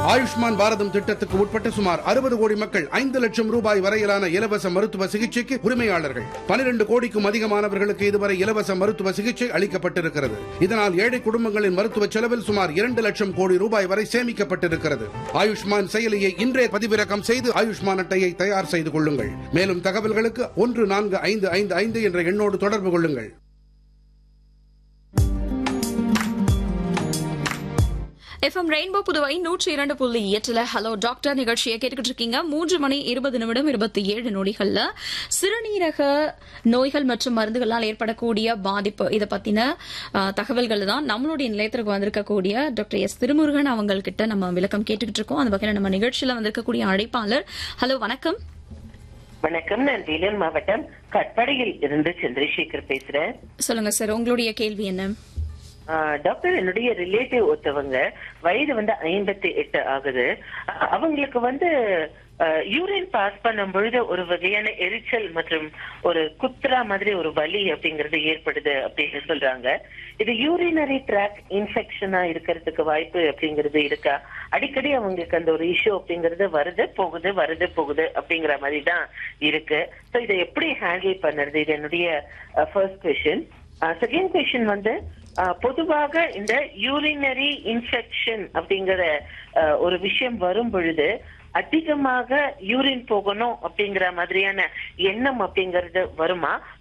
ஆயுஷ்மான் பாரதம் திட்டத்துக்கு உட்பட்ட சுமார் அறுபது கோடி மக்கள் ஐந்து லட்சம் ரூபாய் வரையிலான இலவச மருத்துவ சிகிச்சைக்கு உரிமையாளர்கள் பனிரெண்டு கோடிக்கும் அதிகமானவர்களுக்கு இதுவரை இலவச மருத்துவ சிகிச்சை அளிக்கப்பட்டிருக்கிறது இதனால் ஏழை குடும்பங்களின் மருத்துவ செலவில் சுமார் இரண்டு லட்சம் கோடி ரூபாய் வரை சேமிக்கப்பட்டிருக்கிறது ஆயுஷ்மான் செயலியை இன்றே பதிவிறக்கம் செய்து ஆயுஷ்மான் அட்டையை தயார் செய்து கொள்ளுங்கள் மேலும் தகவல்களுக்கு ஒன்று நான்கு ஐந்து ஐந்து ஐந்து என்ற எண்ணோடு தொடர்பு கொள்ளுங்கள் எஃப்எம் ரெயின்போ புதுவை நூற்றி இரண்டு புள்ளி எட்டுல ஹலோ டாக்டர் நிகழ்ச்சியை கேட்டுக்கிட்டு இருக்கீங்க மூன்று மணி இருபது நிமிடம் இருபத்தி ஏழு நொடிகள்ல சிறுநீரக நோய்கள் மற்றும் மருந்துகளால் ஏற்படக்கூடிய பாதிப்பு இதை பத்தின அஹ், தகவல்கள் தான் நம்மளுடைய நிலையத்திற்கு வந்திருக்கக்கூடிய டாக்டர் எஸ் திருமுருகன் அவங்ககிட்ட நம்ம விளக்கம் கேட்டுக்கிட்டு இருக்கோம் அந்த வகையில் நம்ம நிகழ்ச்சியில வந்திருக்கக்கூடிய அழைப்பாளர் ஹலோ வணக்கம் வணக்கம் நான் வேலூர் மாவட்டம் கட்பாடியில் இருந்து சந்திரசேகர் பேசுறேன் சொல்லுங்க சார் உங்களுடைய கேள்வி என்ன ஆ, டாக்டர் என்னுடைய ரிலேட்டிவ் ஒருத்தவங்க வயது வந்து ஐம்பத்தி எட்டு ஆகுது அ, அவங்களுக்கு வந்து யூரின் பாஸ் பண்ணும் பொழுது ஒரு வகையான எரிச்சல் மற்றும் ஒரு குத்ரா மாதிரி ஒரு வலி அப்படிங்கறது ஏற்படுது அப்படின்னு சொல்றாங்க இது யூரினரி ட்ராக் இன்ஃபெக்ஷனா இருக்கிறதுக்கு வாய்ப்பு அப்படிங்கிறது இருக்கா அடிக்கடி அவங்களுக்கு அந்த ஒரு இஷ்யூ அப்படிங்கிறது வருது போகுது வருது போகுது அப்படிங்கிற மாதிரி தான் இருக்கு ஸோ இதை எப்படி ஹேண்டில் பண்ணுறது இது என்னுடைய ஃபர்ஸ்ட் கொஷின் செகண்ட் கொஷின் வந்து அஹ், பொதுவாக இந்த யூரினரி இன்ஃபெக்ஷன் அப்படிங்கிற அஹ், ஒரு விஷயம் வரும் பொழுது அதிகமாக யூரின் போகணும் அப்படிங்கிற மாதிரியான எண்ணம் அப்படிங்கிறது வருமா